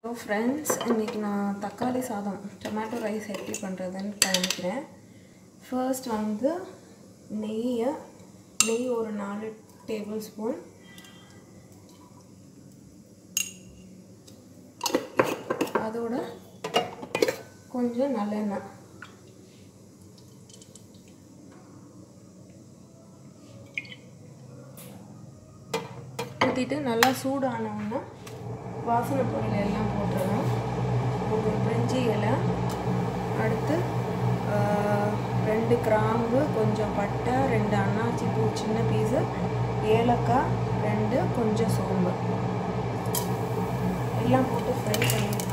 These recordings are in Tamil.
ஹலோ ஃப்ரெண்ட்ஸ் இன்றைக்கி நான் தக்காளி சாதம் டொமேட்டோ ரைஸ் எப்படி பண்ணுறதுன்னு காமிக்கிறேன் ஃபர்ஸ்ட் வந்து நெய்யை நெய் ஒரு நாலு டேபிள் ஸ்பூன் அதோட கொஞ்சம் நல்லெண்ணெய் ஊற்றிட்டு நல்லா சூடானவுடனே வாசனை பொருள் எல்லாம் போட்டுடணும் ஒரு பிரிஞ்சி இலை அடுத்து ஆஹ், ரெண்டு கிராம்பு கொஞ்சம் பட்டை ரெண்டு அன்னாச்சி பூ சின்ன பீஸு ஏலக்காய் ரெண்டு கொஞ்சம் சோம்பு எல்லாம் போட்டு ஃப்ரை பண்ணிடலாம்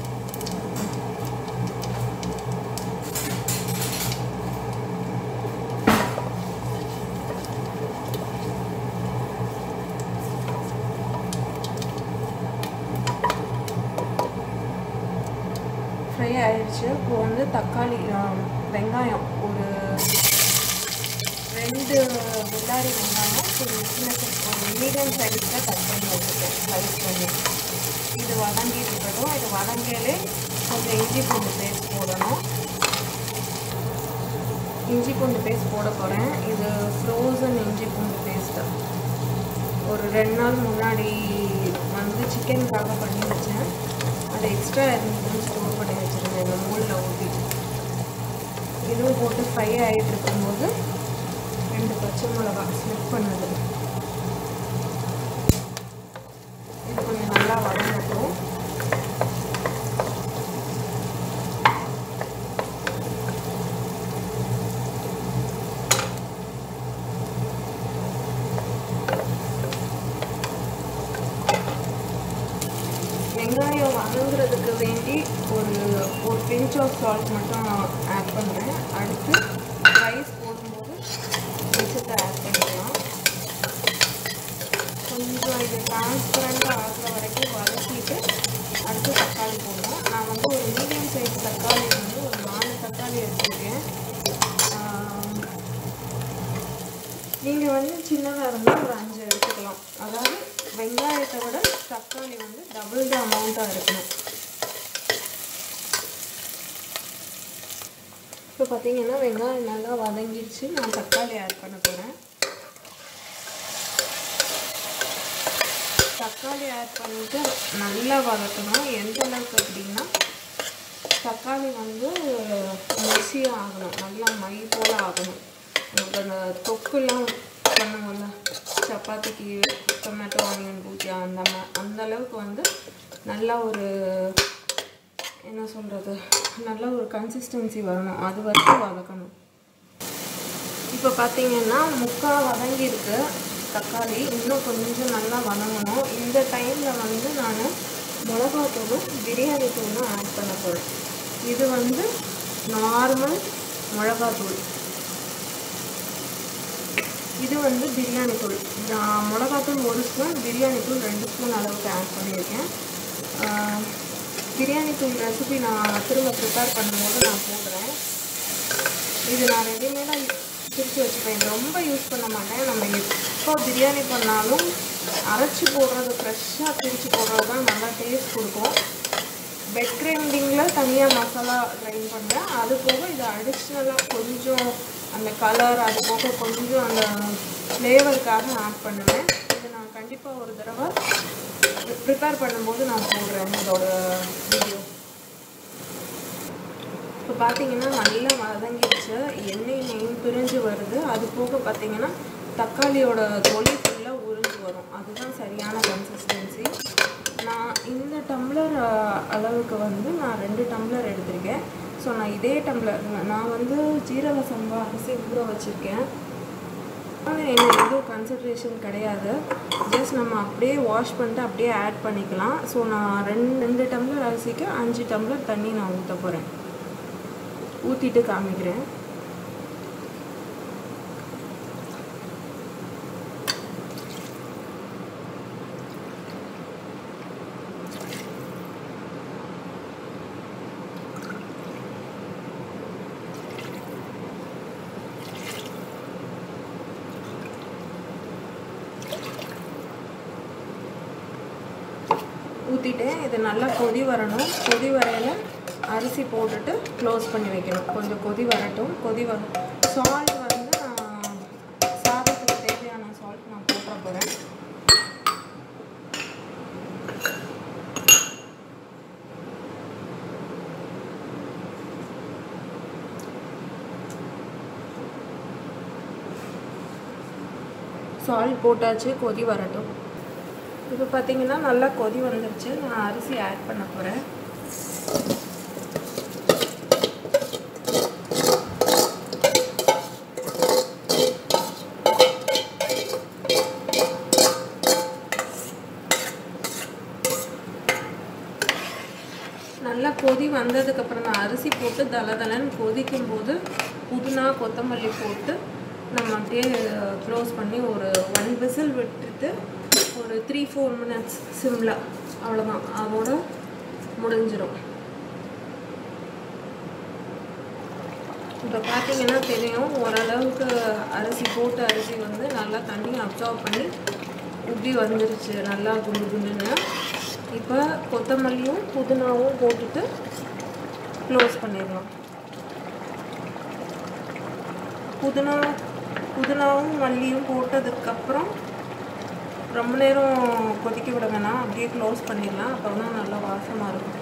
ஃப்ரை ஆயிடுச்சு இப்போ வந்து தக்காளி ஆஹ், வெங்காயம் ஒரு ரெண்டு வெள்ளாரி வெங்காயம் ஒரு சின்ன சின்ன ஒரு மீடியம் சைஸில் கட் பண்ணி வச்சுருக்கேன் ஸ்லைஸ் பண்ணி இது வதங்கி இருக்கட்டும் இது வதங்கிலே கொஞ்சம் இஞ்சி பூண்டு பேஸ்ட் போடணும் இஞ்சி பூண்டு பேஸ்ட் போட போகிறேன் இது ஃப்ரோசன் இஞ்சி பூண்டு பேஸ்ட்டு ஒரு ரெண்டு நாள் முன்னாடி வந்து சிக்கனுக்காக பண்ணி வச்சேன் அது எக்ஸ்ட்ரா இருந்துச்சுன்னு ஸ்டோர் பண்ணி வச்சுருந்தேன் இந்த மூளில் ஊற்றி இதுவும் போட்டு ஃப்ரை ஆகிட்டு இருக்கும்போது ரெண்டு பச்சை மிளகா ஸ்லிப் பண்ணது இது கொஞ்சம் நல்லா வதங்கட்டும் வெங்காயம் வதங்குறதுக்கு வேண்டி ஒரு ஒரு பிஞ்ச் ஆஃப் சால்ட் மட்டும் ஆட் பண்ணுறேன் அடுத்து ரைஸ் போடும்போது மிச்சத்தை ஆட் பண்ணிக்கலாம் கொஞ்சம் இது டிரான்ஸ்பரண்ட்டாக ஆகிற வரைக்கும் வதக்கிட்டு அடுத்து தக்காளி போடணும் நான் வந்து ஒரு மீடியம் சைஸ் தக்காளி வந்து ஒரு நாலு தக்காளி எடுத்துருக்கேன் நீங்கள் வந்து சின்னதாக இருந்தால் ஒரு அஞ்சு எடுத்துக்கலாம் அதாவது வெங்காயத்தை விட தக்காளி வந்து டபுள் த அமௌண்ட்டாக இருக்கணும் இப்போ பார்த்தீங்கன்னா வெங்காயம் நல்லா வதங்கிடுச்சு நான் தக்காளி ஆட் பண்ண போகிறேன் தக்காளி ஆட் பண்ணிட்டு நல்லா வதக்கணும் எந்த அளவுக்கு அப்படின்னா தக்காளி வந்து மெசியாக ஆகணும் நல்லா மை போல் ஆகணும் உங்களுக்கு அந்த தொக்குலாம் பண்ணுவோம்ல சப்பாத்திக்கு டொமேட்டோ ஆனியன் பூஜா அந்த மா அந்த அளவுக்கு வந்து நல்லா ஒரு என்ன சொல்கிறது நல்ல ஒரு கன்சிஸ்டன்சி வரணும் அது வரைக்கும் வதக்கணும் இப்போ பார்த்தீங்கன்னா முக்கால் வதங்கியிருக்கு தக்காளி இன்னும் கொஞ்சம் நல்லா வதங்கணும் இந்த டைமில் வந்து நான் மிளகாத்தூளும் பிரியாணி தூளும் ஆட் பண்ண போகிறேன் இது வந்து நார்மல் மிளகாத்தூள் இது வந்து பிரியாணி தூள் நான் மிளகாத்தூள் ஒரு ஸ்பூன் பிரியாணி தூள் ரெண்டு ஸ்பூன் அளவுக்கு ஆட் பண்ணியிருக்கேன் ஆஹ், பிரியாணி தூள் ரெசிபி நான் திரும்ப ப்ரிப்பேர் பண்ணும்போது நான் போடுறேன் இது நான் ரெடிமேடாக பிரித்து வச்சுப்பேன் இது ரொம்ப யூஸ் பண்ண மாட்டேன் நம்ம எப்போ பிரியாணி பண்ணாலும் அரைச்சி போடுறது ஃப்ரெஷ்ஷாக பிரித்து போடுறது தான் நல்லா டேஸ்ட் கொடுக்கும் பெட் கிரைண்டிங்கில் தனியாக மசாலா கிரைண்ட் பண்ணுறேன் அது போக இது அடிஷ்னலாக கொஞ்சம் அந்த கலர் அது போக கொஞ்சம் அந்த ஃப்ளேவருக்காக ஆட் பண்ணுவேன் இது நான் கண்டிப்பாக ஒரு தடவை ப்ரிப்பேர் பண்ணும்போது நான் போடுறேன் இதோட வீடியோ இப்போ பார்த்தீங்கன்னா நல்லா வதங்கிடுச்சு எண்ணெய் நெய் பிரிஞ்சு வருது அது போக பார்த்தீங்கன்னா தக்காளியோட தொலி ஃபுல்லாக உறிஞ்சு வரும் அதுதான் சரியான கன்சிஸ்டன்சி நான் இந்த டம்ளர் அஹ், அளவுக்கு வந்து நான் ரெண்டு டம்ளர் எடுத்திருக்கேன் ஸோ நான் இதே டம்ளர் நான் வந்து ஜீரக சம்பா அரிசி ஊற வச்சுருக்கேன் ஆனால் எனக்கு எதுவும் கன்சிட்ரேஷன் கிடையாது ஜஸ்ட் நம்ம அப்படியே வாஷ் பண்ணிட்டு அப்படியே ஆட் பண்ணிக்கலாம் ஸோ நான் ரெண்டு ரெண்டு டம்ளர் அரிசிக்கு அஞ்சு டம்ளர் தண்ணி நான் ஊற்ற போகிறேன் ஊற்றிட்டு காமிக்கிறேன் ஊற்றிட்டேன் இது நல்லா கொதி வரணும் கொதி வரையில் அரிசி போட்டுட்டு க்ளோஸ் பண்ணி வைக்கணும் கொஞ்சம் கொதி வரட்டும் கொதி வர சால்ட் வந்து நான் சாதத்துக்கு தேவையான சால்ட் நான் போட்டுற போகிறேன் சால்ட் போட்டாச்சு கொதி வரட்டும் இப்போ பார்த்தீங்கன்னா நல்லா கொதி வந்துருச்சு நான் அரிசி ஆட் பண்ண போகிறேன் நல்லா கொதி வந்ததுக்கப்புறம் நான் அரிசி போட்டு தல தலன்னு கொதிக்கும் போது புதினா கொத்தமல்லி போட்டு நம்ம அப்படியே க்ளோஸ் பண்ணி ஒரு ஒன் விசில் விட்டுட்டு ஒரு த்ரீ ஃபோர் மினிட்ஸ் சிம்மில் அவ்வளோதான் அதோட முடிஞ்சிடும் இப்போ பார்த்தீங்கன்னா தெரியும் ஓரளவுக்கு அரிசி போட்ட அரிசி வந்து நல்லா தண்ணி அப்சர்வ் பண்ணி உப்பி வந்துருச்சு நல்லா குண்டு குண்டுன்னு இப்போ கொத்தமல்லியும் புதினாவும் போட்டுட்டு க்ளோஸ் பண்ணிடலாம் புதினா புதினாவும் மல்லியும் போட்டதுக்கப்புறம் ரொம்ப நேரம் கொதிக்க விட வேணாம் அப்படியே க்ளோஸ் பண்ணிடலாம் அப்போ தான் நல்லா வாசமாக இருக்கும்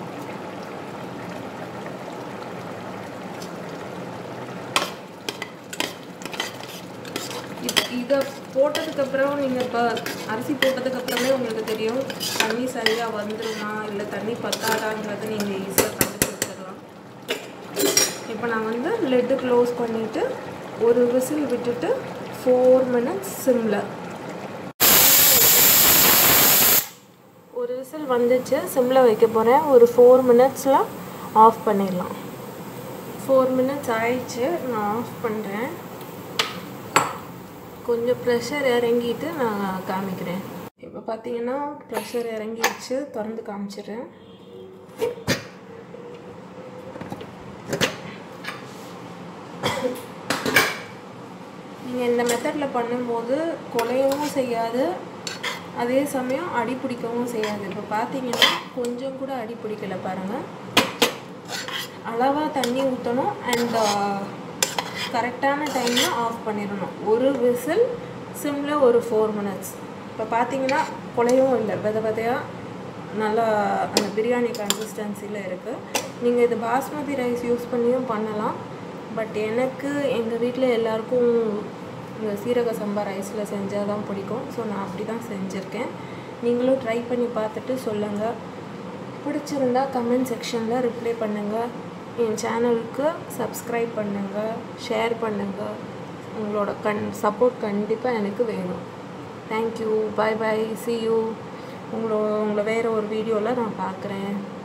இதை போட்டதுக்கப்புறம் நீங்கள் இப்போ அரிசி போட்டதுக்கப்புறமே உங்களுக்கு தெரியும் தண்ணி சரியாக வந்துருமா இல்லை தண்ணி பத்தாதாங்கிறது நீங்கள் ஈஸியாக கண்டுபிடிச்சிடலாம் இப்போ நான் வந்து லெட்டு க்ளோஸ் பண்ணிவிட்டு ஒரு விசில் விட்டுட்டு ஃபோர் மினிட்ஸ் சிம்மில் ஒரு விசில் வந்துச்சு சிம்மில் வைக்க போகிறேன் ஒரு ஃபோர் மினிட்ஸில் ஆஃப் பண்ணிடலாம் ஃபோர் மினிட்ஸ் ஆயிடுச்சு நான் ஆஃப் பண்ணுறேன் கொஞ்சம் ப்ரெஷர் இறங்கிட்டு நான் காமிக்கிறேன் இப்போ பார்த்தீங்கன்னா ப்ரெஷர் இறங்கிடுச்சு திறந்து காமிச்சிடுறேன் நீங்கள் இந்த மெத்தடில் பண்ணும்போது குலையவும் செய்யாது அதே சமயம் அடி பிடிக்கவும் செய்யாது இப்போ பார்த்தீங்கன்னா கொஞ்சம் கூட அடி பிடிக்கல பாருங்கள் அளவாக தண்ணி ஊற்றணும் அண்ட் கரெக்டான டைமில் ஆஃப் பண்ணிடணும் ஒரு விசில் சிம்மில் ஒரு ஃபோர் மினிட்ஸ் இப்போ பார்த்தீங்கன்னா குலையவும் இல்லை வித விதையாக நல்லா அந்த பிரியாணி கன்சிஸ்டன்சியில் இருக்குது நீங்கள் இது பாஸ்மதி ரைஸ் யூஸ் பண்ணியும் பண்ணலாம் பட் எனக்கு எங்கள் வீட்டில் எல்லாருக்கும் இந்த சீரக சம்பா ரைஸில் செஞ்சால் தான் பிடிக்கும் ஸோ நான் அப்படி தான் செஞ்சுருக்கேன் நீங்களும் ட்ரை பண்ணி பார்த்துட்டு சொல்லுங்கள் பிடிச்சிருந்தா கமெண்ட் செக்ஷனில் ரிப்ளை பண்ணுங்கள் என் சேனலுக்கு சப்ஸ்கிரைப் பண்ணுங்கள் ஷேர் பண்ணுங்கள் உங்களோட கண் சப்போர்ட் கண்டிப்பாக எனக்கு வேணும் thank you bye bye see you உங்களோட உங்களை வேறு ஒரு வீடியோவில் நான் பார்க்குறேன்